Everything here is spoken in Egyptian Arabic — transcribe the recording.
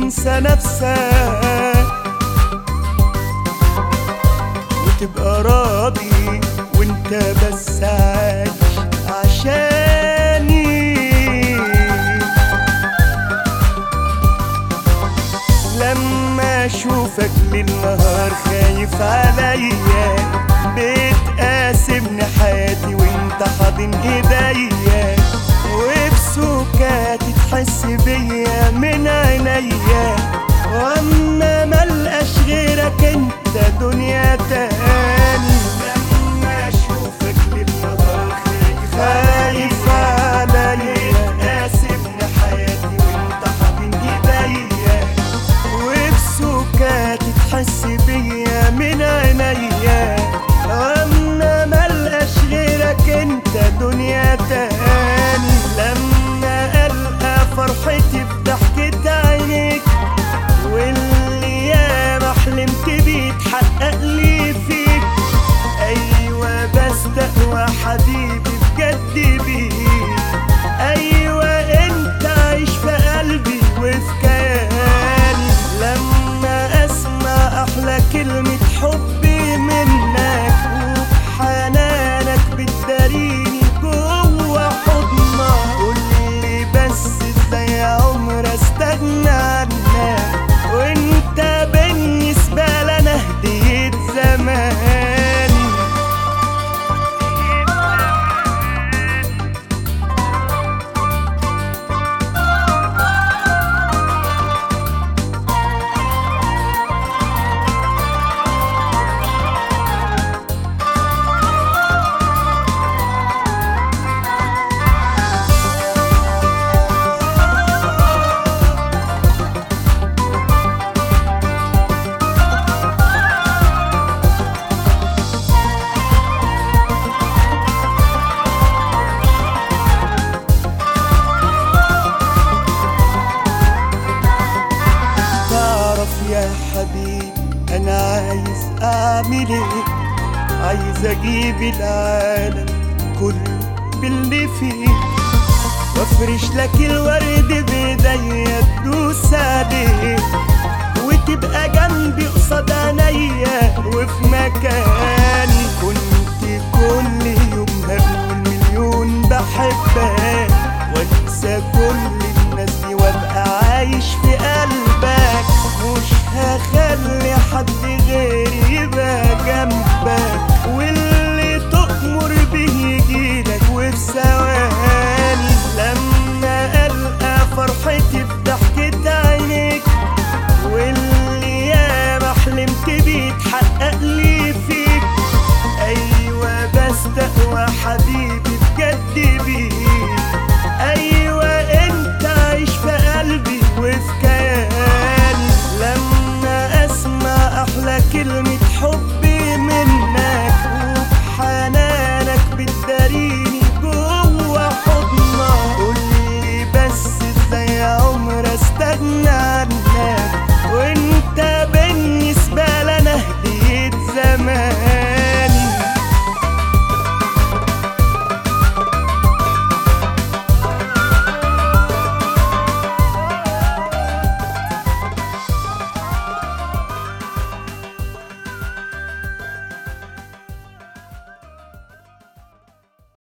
تنسى نفسك وتبقى راضي وانت بس عايش عشاني لما اشوفك للنهار خايف عليا بتقاسمني حياتي وانت حاضن ايديا وبسكاتي تحس بيا من عينيا واما ملقاش غيرك انت دنيا تاني لما اشوفك للنهار خايف خايف عليا بتقاسمني حياتي وانت حاضن ايديا وبسكاتي تحس بيا من عينيا وانا ملقاش غيرك انت دنيا تاني لما القى فرحتي في ضحكة عينيك واللي ياما حلمت بيه اتحقق لي فيك ايوه بستقوى حبيبي بجد بيك ايوه انت عايش في قلبي وفي كياني لما اسمع احلى كلمة حبي منك وبحنانك بتداريني جوا حضنك قولي بس ازاي عمر استغنى عنك وانت بالنسبة لنا هدية زماني تعرف يا حبيبي انا عايز اعمل ايه عايز اجيب العالم كله باللي فيه وافرش لك الورد بايديا تدوس عليه وتبقى جنبي قصاد عينيا وفي مكاني كنت كل يوم هقول مليون بحبك وانسى كل الناس دي وابقى عايش في قلبك مش هخلي حد